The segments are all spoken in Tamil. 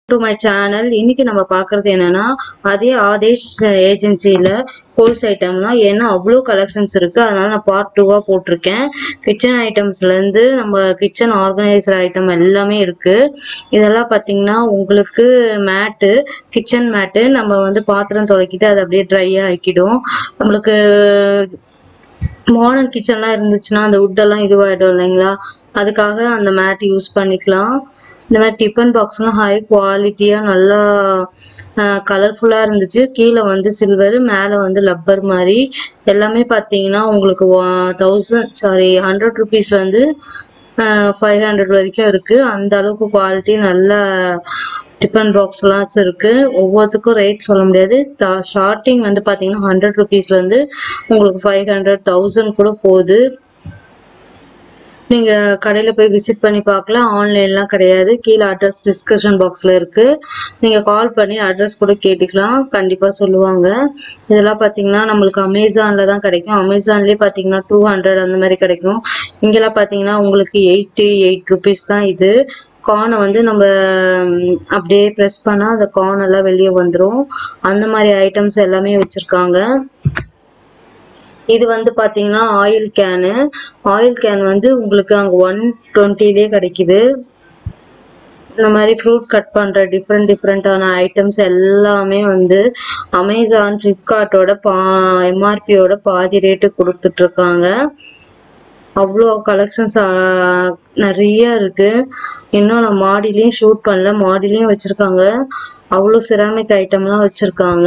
டு மை சேனல் இன்னைக்கு நம்ம பார்க்கறது என்னன்னா அதே ஆதேஷ் ஏஜென்சியில ஹோல்ஸ் ஐட்டம்லாம் ஏன்னா அவ்வளோ கலெக்ஷன்ஸ் இருக்கு அதனால நான் பார்ட் டூவா போட்டிருக்கேன் கிச்சன் ஐட்டம்ஸ்ல இருந்து நம்ம கிச்சன் ஆர்கனைசர் ஐட்டம் எல்லாமே இருக்கு இதெல்லாம் பாத்தீங்கன்னா உங்களுக்கு மேட்டு கிச்சன் மேட்டு நம்ம வந்து பாத்திரம் துடைக்கிட்டு அதை அப்படியே ட்ரை ஆக்கிடும் நம்மளுக்கு மாடர்ன் கிச்சன்லாம் இருந்துச்சுன்னா அந்த wood-எல்லாம் இதுவாயிடும் இல்லைங்களா அதுக்காக அந்த மேட் யூஸ் பண்ணிக்கலாம் இந்த மாதிரி டிஃபன் பாக்ஸ்லாம் ஹை குவாலிட்டியா நல்லா கலர்ஃபுல்லா இருந்துச்சு கீழே வந்து சில்வர் மேல வந்து லப்பர் மாதிரி எல்லாமே பாத்தீங்கன்னா உங்களுக்கு தௌசண்ட் சாரி ஹண்ட்ரட் ருபீஸ்ல இருந்து ஃபைவ் ஹண்ட்ரட் வரைக்கும் இருக்கு அந்த அளவுக்கு குவாலிட்டி நல்ல டிஃபன் பாக்ஸ்லாம் இருக்கு ஒவ்வொருத்துக்கும் ரேட் சொல்ல முடியாது ஸ்டார்டிங் வந்து பாத்தீங்கன்னா ஹண்ட்ரட் ருபீஸ்ல இருந்து உங்களுக்கு ஃபைவ் ஹண்ட்ரட் தௌசண்ட் கூட போகுது நீங்க கடையில போய் விசிட் பண்ணி பார்க்கலாம் ஆன்லைன்லாம் கிடையாது கீழே அட்ரஸ் டிஸ்கஷன் பாக்ஸ்ல இருக்கு நீங்க கால் பண்ணி அட்ரஸ் கூட கேட்டுக்கலாம் கண்டிப்பா சொல்லுவாங்க இதெல்லாம் பாத்தீங்கன்னா நம்மளுக்கு அமேசான்ல தான் கிடைக்கும் அமேசான்லயே பாத்தீங்கன்னா டூ ஹண்ட்ரட் அந்த மாதிரி கிடைக்கும் இங்கெல்லாம் பாத்தீங்கன்னா உங்களுக்கு எயிட்டி எயிட் ருபீஸ் தான் இது கார்னை வந்து நம்ம ம், அப்படியே ப்ரெஸ் பண்ணா அந்த கார்ன் எல்லாம் வெளியே வந்துரும் அந்த மாதிரி ஐட்டம்ஸ் எல்லாமே வச்சிருக்காங்க இது வந்து பாத்தீங்கன்னா ஆயில் கேனு ஆயில் கேன் வந்து உங்களுக்கு அங்க ஒன் டுவெண்ட்டிலே கிடைக்குது இந்த மாதிரி ஃப்ரூட் கட் பண்ற டிஃப்ரெண்ட் டிஃப்ரெண்டான ஐட்டம்ஸ் எல்லாமே வந்து அமேசான் ஃப்ளிப்கார்ட்டோட பா எம்ஆர்பியோட பாதி ரேட்டு கொடுத்துட்டு இருக்காங்க அவ்வளோ கலெக்ஷன்ஸ் நிறைய இருக்கு இன்னும் நான் மாடிலையும் ஷூட் பண்ணல மாடிலையும் வச்சிருக்காங்க அவ்வளோ சிராமிக் ஐட்டம்லாம் வச்சிருக்காங்க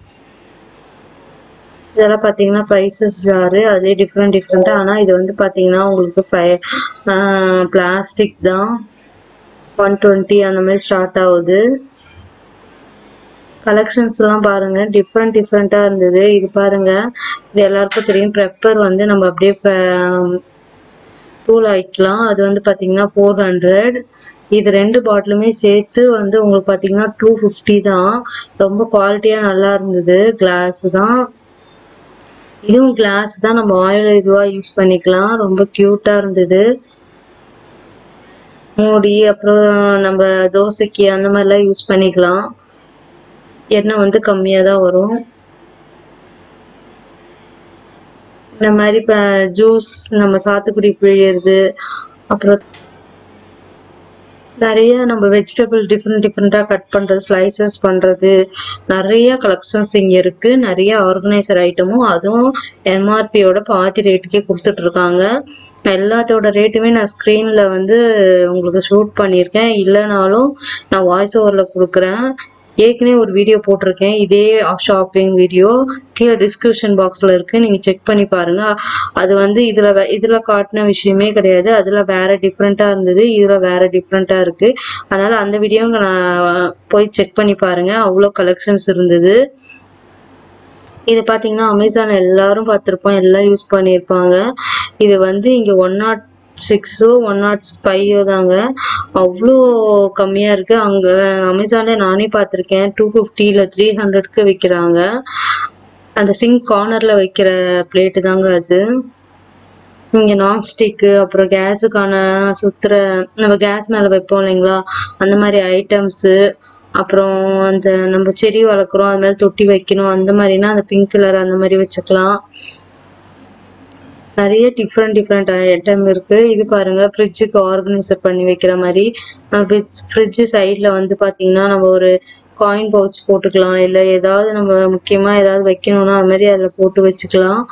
இதெல்லாம் பார்த்தீங்கன்னா பைசஸ் ஜாரு அதுலேயே டிஃப்ரெண்ட் டிஃப்ரெண்ட்டாக ஆனால் இது வந்து பார்த்தீங்கன்னா உங்களுக்கு ஃபை பிளாஸ்டிக் தான் ஒன் டுவெண்ட்டி அந்த மாதிரி ஸ்டார்ட் ஆகுது கலெக்ஷன்ஸ் எல்லாம் பாருங்க டிஃப்ரெண்ட் டிஃப்ரெண்டா இருந்தது இது பாருங்க இது எல்லாருக்கும் தெரியும் ப்ரெப்பர் வந்து நம்ம அப்படியே ப- தூள் ஆயிக்கலாம் அது வந்து பாத்தீங்கன்னா ஃபோர் ஹண்ட்ரட் இது ரெண்டு பாட்டிலுமே சேர்த்து வந்து உங்களுக்கு பாத்தீங்கன்னா டூ ஃபிஃப்டி தான் ரொம்ப குவாலிட்டியா நல்லா இருந்தது கிளாஸ் தான் இதுவும் கிளாஸ் தான் நம்ம ஆயில் இதுவா யூஸ் பண்ணிக்கலாம் ரொம்ப கியூட்டா இருந்தது மூடி அப்புறம் நம்ம தோசைக்கு அந்த மாதிரிலாம் யூஸ் பண்ணிக்கலாம் எண்ணெய் வந்து கம்மியா தான் வரும் இந்த மாதிரி இப்போ ஜூஸ் நம்ம சாத்துக்குடி பிழியறது அப்புறம் நிறைய நம்ம வெஜிடபிள் டிஃப்ரெண்ட் டிஃப்ரெண்ட்டாக கட் பண்ணுறது ஸ்லைசஸ் பண்ணுறது நிறைய கலெக்ஷன்ஸ் இங்கே இருக்கு நிறைய ஆர்கனைசர் ஐட்டமும் அதுவும் எம்ஆர்பியோட பாதி ரேட்டுக்கே கொடுத்துட்டு இருக்காங்க எல்லாத்தோட ரேட்டுமே நான் ஸ்க்ரீனில் வந்து உங்களுக்கு ஷூட் பண்ணியிருக்கேன் இல்லைனாலும் நான் வாய்ஸ் ஓவரில் கொடுக்குறேன் ஏற்கனவே ஒரு வீடியோ போட்டிருக்கேன் இதே ஷாப்பிங் வீடியோ கீழே டிஸ்கிரிப்ஷன் பாக்ஸ்ல இருக்கு நீங்க செக் பண்ணி பாருங்க அது வந்து இதுல வே- இதுல காட்டின விஷயமே கிடையாது அதுல வேற டிஃப்ரெண்டா இருந்தது இதுல வேற டிஃப்ரெண்டா இருக்கு அதனால அந்த வீடியோ நான் போய் செக் பண்ணி பாருங்க அவ்வளோ கலெக்ஷன்ஸ் இருந்தது இது பாத்தீங்கன்னா அமேசான் எல்லாரும் பார்த்திருப்போம் எல்லாம் யூஸ் பண்ணியிருப்பாங்க இது வந்து இங்க ஒன் நாட் சிக்ஸோ ஒன் நாட் ஃபைவோ தாங்க அவ்வளோ கம்மியா இருக்கு அங்க அமேசான்ல நானே பார்த்திருக்கேன் டூ ஃபிஃப்டி இல்லை த்ரீ ஹண்ட்ரட்க்கு விற்கிறாங்க அந்த சிங்க் கார்னர்ல வைக்கிற பிளேட்டு தாங்க அது இங்க நான்ஸ்டிக்கு அப்புறம் கேஸுக்கான சுத்துற நம்ம கேஸ் மேல வைப்போம் இல்லைங்களா அந்த மாதிரி ஐட்டம்ஸ் அப்புறம் அந்த நம்ம செடி வளர்க்குறோம் அது மாதிரி தொட்டி வைக்கணும் அந்த மாதிரினா அந்த பிங்க் கலர் அந்த மாதிரி வச்சுக்கலாம் நிறைய டிஃப்ரெண்ட் டிஃப்ரெண்ட் ஐட்டம் இருக்கு இது பாருங்க ஃப்ரிட்ஜுக்கு ஆர்கனைசர் பண்ணி வைக்கிற மாதிரி ஃப்ரிட்ஜ் சைட்ல வந்து பாத்தீங்கன்னா நம்ம ஒரு காயின் பவுச் போட்டுக்கலாம் இல்ல ஏதாவது நம்ம முக்கியமா ஏதாவது வைக்கணும்னா அது மாதிரி அதுல போட்டு வச்சுக்கலாம்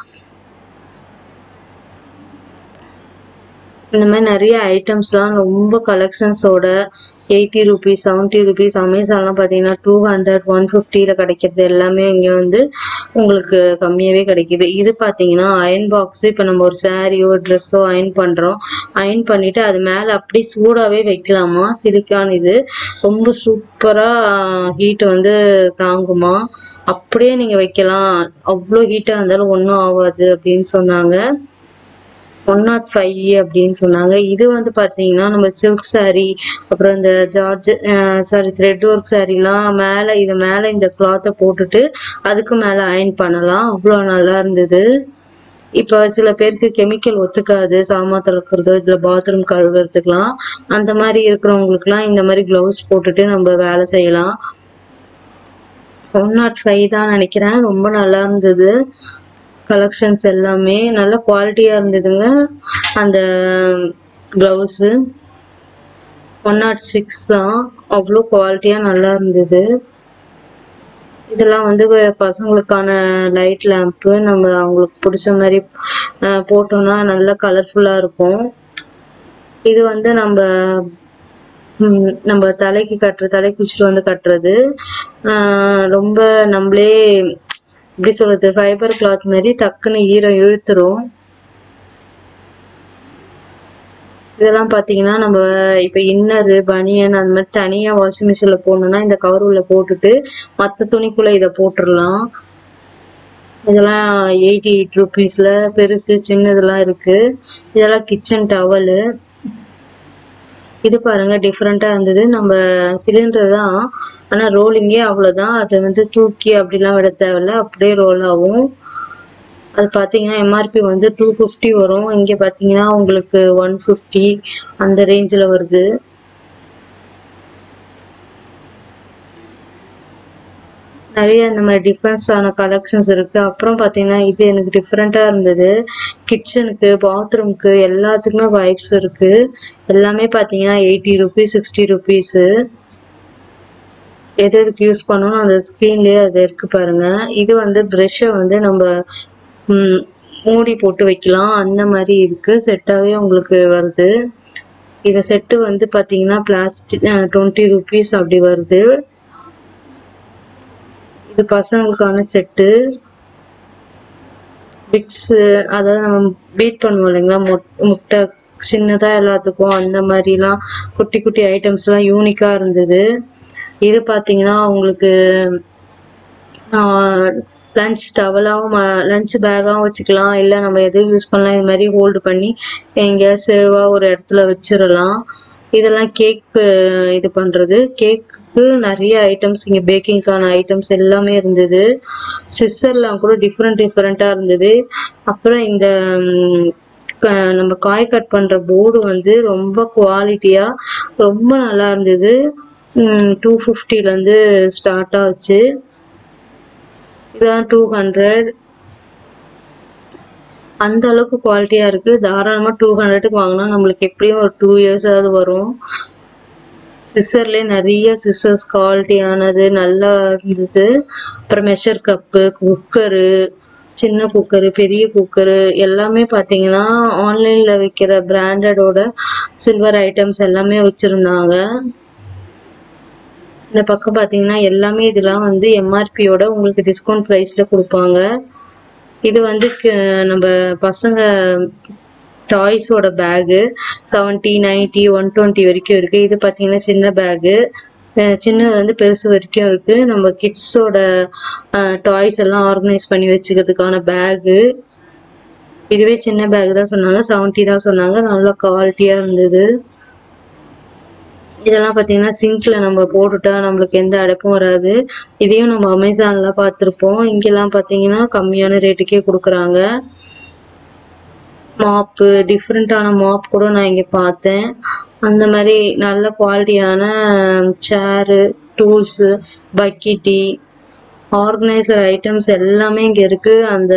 இந்த மாதிரி நிறைய ஐட்டம்ஸ்லாம் ரொம்ப கலெக்ஷன்ஸோட எயிட்டி ருபீஸ் செவன்ட்டி ருபீஸ் அமேசான்லாம் பார்த்தீங்கன்னா டூ ஹண்ட்ரட் ஒன் ஃபிஃப்டியில் கிடைக்கிறது எல்லாமே இங்கே வந்து உங்களுக்கு கம்மியாகவே கிடைக்குது இது பார்த்தீங்கன்னா அயன் பாக்ஸ் இப்போ நம்ம ஒரு சாரியோ ட்ரெஸ்ஸோ அயன் பண்ணுறோம் அயன் பண்ணிட்டு அது மேலே அப்படியே சூடாகவே வைக்கலாமா சிலிக்கான் இது ரொம்ப சூப்பராக ஹீட் வந்து தாங்குமா அப்படியே நீங்கள் வைக்கலாம் அவ்வளோ ஹீட்டாக இருந்தாலும் ஒன்றும் ஆகாது அப்படின்னு சொன்னாங்க ஒன் நாட் ஃபைவ் அப்படின்னு சொன்னாங்க இது வந்து பாத்தீங்கன்னா நம்ம சில்க் saree அப்புறம் இந்த ஜார்ஜ் சாரி த்ரெட் ஒர்க் சாரீலாம் மேல இது மேல இந்த கிளாத்தை போட்டுட்டு அதுக்கு மேல அயன் பண்ணலாம் அவ்வளோ நல்லா இருந்தது இப்போ சில பேருக்கு கெமிக்கல் ஒத்துக்காது சாமான் துளக்குறதோ இதுல பாத்ரூம் கழுவுறதுக்குலாம் அந்த மாதிரி இருக்கிறவங்களுக்குலாம் இந்த மாதிரி க்ளவுஸ் போட்டுட்டு நம்ம வேலை செய்யலாம் ஒன் நாட் ஃபைவ் தான் நினைக்கிறேன் ரொம்ப நல்லா இருந்தது கலெக்ஷன்ஸ் எல்லாமே நல்ல குவாலிட்டியா இருந்ததுங்க அந்த க்ளவுஸு ஒன் நாட் சிக்ஸ் தான் அவ்வளோ குவாலிட்டியா நல்லா இருந்தது இதெல்லாம் வந்து பசங்களுக்கான லைட் லேம்ப்பு நம்ம அவங்களுக்கு பிடிச்ச மாதிரி அஹ், போட்டோம்னா நல்லா கலர்ஃபுல்லா இருக்கும் இது வந்து நம்ம ம், நம்ம தலைக்கு கட்டுற தலைக்கு வச்சுட்டு வந்து கட்டுறது ஆஹ் ரொம்ப நம்மளே எப்படி சொல்றது ஃபைபர் கிளாத் மாதிரி டக்குன்னு ஈரம் இழுத்துரும் இதெல்லாம் பாத்தீங்கன்னா நம்ம இப்ப இன்னரு பனியன் அந்த மாதிரி தனியா வாஷிங் மிஷின்ல போடணும்னா இந்த கவர் உள்ள போட்டுட்டு மத்த துணிக்குள்ள இத போட்டுடலாம் இதெல்லாம் எயிட்டி எயிட் ருபீஸ்ல பெருசு சின்னதெல்லாம் இருக்கு இதெல்லாம் கிச்சன் டவலு இது பாருங்க டிஃப்ரெண்டா இருந்தது நம்ம சிலிண்டர் தான் ஆனா ரோலிங்கே அவ்வளவுதான் அதை வந்து தூக்கி அப்படிலாம் விட தேவையில்ல அப்படியே ரோல் ஆகும் அது பாத்தீங்கன்னா எம்ஆர்பி வந்து டூ ஃபிஃப்டி வரும் இங்க பாத்தீங்கன்னா உங்களுக்கு ஒன் ஃபிஃப்டி அந்த ரேஞ்சில் வருது நிறைய இந்த மாதிரி டிஃப்ரென்ஸான கலெக்ஷன்ஸ் இருக்கு அப்புறம் பாத்தீங்கன்னா இது எனக்கு டிஃப்ரெண்டா இருந்தது கிச்சனுக்கு பாத்ரூம்க்கு எல்லாத்துக்குமே வைப்ஸ் இருக்கு எல்லாமே பாத்தீங்கன்னா எயிட்டி ருபீஸ் சிக்ஸ்டி ருபீஸ் எது எதுக்கு யூஸ் பண்ணணும் அந்த ஸ்க்ரீன்லயே அது இருக்கு பாருங்க இது வந்து ப்ரெஷ்ஷை வந்து நம்ம ம், மூடி போட்டு வைக்கலாம் அந்த மாதிரி இருக்கு செட்டாவே உங்களுக்கு வருது இந்த செட்டு வந்து பாத்தீங்கன்னா பிளாஸ்டிக் டுவெண்ட்டி ருபீஸ் அப்படி வருது இது பசங்களுக்கான செட்டு விக்ஸ் அதாவது நம்ம பீட் பண்ணுவோம் இல்லைங்களா மொட்- முட்டை சின்னதா எல்லாத்துக்கும் அந்த மாதிரிலாம் குட்டி குட்டி ஐட்டம்ஸ் எல்லாம் யூனிக்கா இருந்தது இது பாத்தீங்கன்னா உங்களுக்கு லஞ்ச் டவலாவும் லஞ்ச் பேக்காவும் வச்சுக்கலாம் இல்ல நம்ம எது யூஸ் பண்ணலாம் இது மாதிரி ஹோல்டு பண்ணி எங்கேயா சேவா ஒரு இடத்துல வச்சிடலாம் இதெல்லாம் கேக் இது பண்றது கேக்கு நிறைய ஐட்டம்ஸ் இங்க பேக்கிங்கான ஐட்டம்ஸ் எல்லாமே இருந்தது சிஸ்ஸர்லாம் கூட டிஃப்ரெண்ட் டிஃப்ரெண்டா இருந்தது அப்புறம் இந்த ம், க- நம்ம காய் கட் பண்ற போர்டு வந்து ரொம்ப குவாலிட்டியா ரொம்ப நல்லா இருந்தது டூ ஃபிஃப்டில இருந்து ஸ்டார்ட் ஆச்சு இதான் டூ ஹண்ட்ரட் அந்த அளவுக்கு குவாலிட்டியா இருக்கு தாராளமா டூ ஹண்ட்ரடுக்கு வாங்கினா நம்மளுக்கு எப்படியும் ஒரு டூ இயர்ஸ் ஆகுது வரும் சிஸ்ஸர்லேயே நிறைய சிஸ்ஸர்ஸ் குவாலிட்டியானது நல்லா இருந்தது அப்புறம் மெஷர் கப்பு குக்கரு சின்ன குக்கரு பெரிய குக்கரு எல்லாமே பாத்தீங்கன்னா ஆன்லைன்ல விற்கிற பிராண்டடோட சில்வர் ஐட்டம்ஸ் எல்லாமே வச்சிருந்தாங்க இந்த பக்கம் பாத்தீங்கன்னா எல்லாமே இதெல்லாம் வந்து எம்ஆர்பியோட உங்களுக்கு டிஸ்கவுண்ட் ப்ரைஸ்ல கொடுப்பாங்க இது வந்து க- நம்ம பசங்க டாய்ஸோட bag seventy ninety one twenty வரைக்கும் இருக்கு இது பாத்தீங்கன்னா சின்ன பேகு சின்னது வந்து பெருசு வரைக்கும் இருக்கு நம்ம கிட்ஸோட டாய்ஸ் எல்லாம் ஆர்கனைஸ் பண்ணி வச்சுக்கிறதுக்கான பேகு இதுவே சின்ன பேக் தான் சொன்னாங்க செவன்ட்டி தான் சொன்னாங்க நல்ல குவாலிட்டியா இருந்தது இதெல்லாம் பாத்தீங்கன்னா சிங்க்ல நம்ம போட்டுட்டா நம்மளுக்கு எந்த அடைப்பும் வராது இதையும் நம்ம அமேசான்ல பார்த்திருப்போம் இங்கெல்லாம் பாத்தீங்கன்னா கம்மியான ரேட்டுக்கே கொடுக்குறாங்க மாப்பு டிஃப்ரெண்டான மாப் கூட நான் இங்க பார்த்தேன் அந்த மாதிரி நல்ல குவாலிட்டியான சேரு டூல்ஸு பக்கெட்டி ஆர்கனைசர் ஐட்டம்ஸ் எல்லாமே இங்க இருக்கு அந்த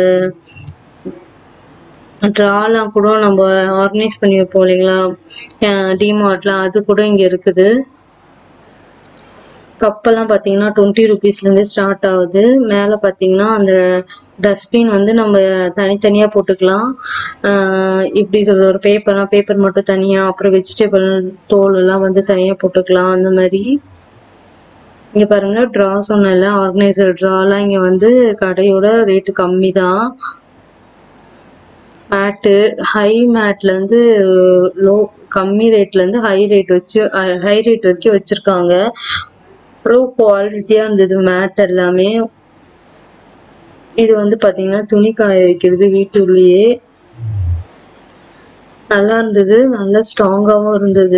ட்ராலாம் கூட நம்ம ஆர்கனைஸ் பண்ணி வைப்போம் இல்லைங்களா டிமார்ட்லாம் அது கூட இங்க இருக்குது கப்பெல்லாம் பாத்தீங்கன்னா டுவெண்ட்டி ருபீஸ்ல இருந்து ஸ்டார்ட் ஆகுது மேல பாத்தீங்கன்னா அந்த டஸ்ட்பின் வந்து நம்ம தனித்தனியா போட்டுக்கலாம் ஆஹ் இப்படி சொல்றது ஒரு பேப்பர்னா பேப்பர் மட்டும் தனியா அப்புறம் வெஜிடபிள் தோல் எல்லாம் வந்து தனியா போட்டுக்கலாம் அந்த மாதிரி இங்க பாருங்க ட்ரா சொன்னல ஆர்கனைசர் ட்ராலாம் இங்க வந்து கடையோட ரேட்டு கம்மி தான் மேட்டு ஹை மேட்ல இருந்து லோ கம்மி ரேட்ல இருந்து ஹை ரேட் வச்சு ஹை ரேட் வரைக்கும் வச்சிருக்காங்க அவ்வளோ குவாலிட்டியா இருந்தது மேட் எல்லாமே இது வந்து பாத்தீங்கன்னா துணி காய வைக்கிறது வீட்டுள்ளேயே நல்லா இருந்தது நல்லா ஸ்ட்ராங்காவும் இருந்தது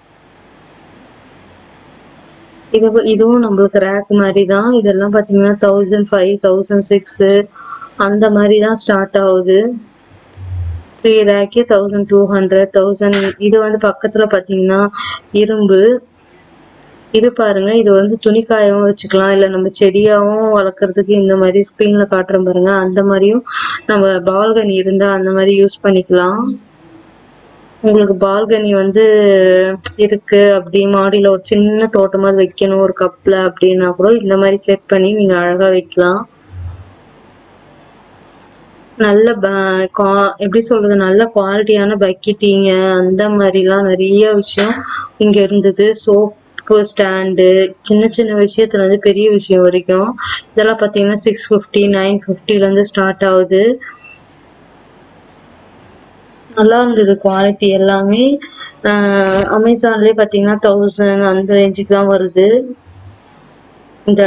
இது இதுவும் நம்மளுக்கு ரேக் மாதிரி தான் இதெல்லாம் பாத்தீங்கன்னா தௌசண்ட் ஃபைவ் தௌசண்ட் சிக்ஸ் அந்த மாதிரி தான் ஸ்டார்ட் ஆகுது த்ரீ ரேக்கே தௌசண்ட் டூ ஹண்ட்ரட் தௌசண்ட் இது வந்து பக்கத்துல பாத்தீங்கன்னா இரும்பு இது பாருங்க இது வந்து துணிக்காயவும் வச்சுக்கலாம் இல்ல நம்ம செடியாவும் வளர்க்கறதுக்கு இந்த மாதிரி ஸ்கிரீன்ல காட்டுறோம் பாருங்க அந்த மாதிரியும் நம்ம பால்கனி இருந்தா அந்த மாதிரி யூஸ் பண்ணிக்கலாம் உங்களுக்கு பால்கனி வந்து இருக்கு அப்படி மாடியில ஒரு சின்ன தோட்டமாவது வைக்கணும் ஒரு கப்ல அப்படின்னா கூட இந்த மாதிரி செட் பண்ணி நீங்க அழகா வைக்கலாம் நல்ல ப- கா- எப்படி சொல்றது நல்ல குவாலிட்டியான பக்கெட்டிங்க அந்த மாதிரிலாம் நிறைய விஷயம் இங்க இருந்தது சோப்பு ஸ்டாண்டு சின்ன சின்ன விஷயத்துல இருந்து பெரிய விஷயம் வரைக்கும் இதெல்லாம் பாத்தீங்கன்னா சிக்ஸ் ஃபிஃப்டி நைன் ஃபிஃப்டில இருந்து ஸ்டார்ட் ஆகுது நல்லா இருந்தது குவாலிட்டி எல்லாமே ஆஹ் அமேசான்லயே பாத்தீங்கன்னா தௌசண்ட் அந்த ரேஞ்சுக்கு தான் வருது இந்த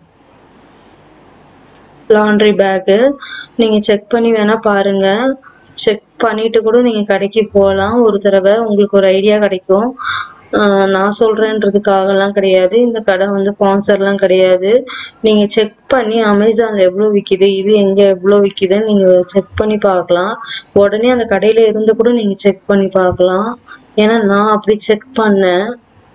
லாண்ட்ரி பேக்கு நீங்க செக் பண்ணி வேணா பாருங்க செக் பண்ணிட்டு கூட நீங்க கடைக்கு போகலாம் ஒரு தடவை உங்களுக்கு ஒரு ஐடியா கிடைக்கும் ஆஹ் நான் சொல்றேன்றதுக்காகலாம் கிடையாது இந்த கடை வந்து ஸ்பான்சர்லாம் கிடையாது நீங்க செக் பண்ணி அமேசான்ல எவ்வளவு விக்குது இது எங்க எவ்வளவு விக்குதுன்னு நீங்க செக் பண்ணி பார்க்கலாம் உடனே அந்த கடையில இருந்து கூட நீங்க செக் பண்ணி பார்க்கலாம் ஏன்னா நான் அப்படி செக் பண்ணேன்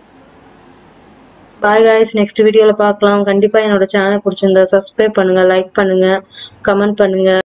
பாய் காய்ஸ் நெக்ஸ்ட் வீடியோல பார்க்கலாம் கண்டிப்பா என்னோட சேனல் பிடிச்சிருந்தா சப்ஸ்கிரைப் பண்ணுங்க லைக் பண்ணுங்க கமெண்ட் பண்ணுங்க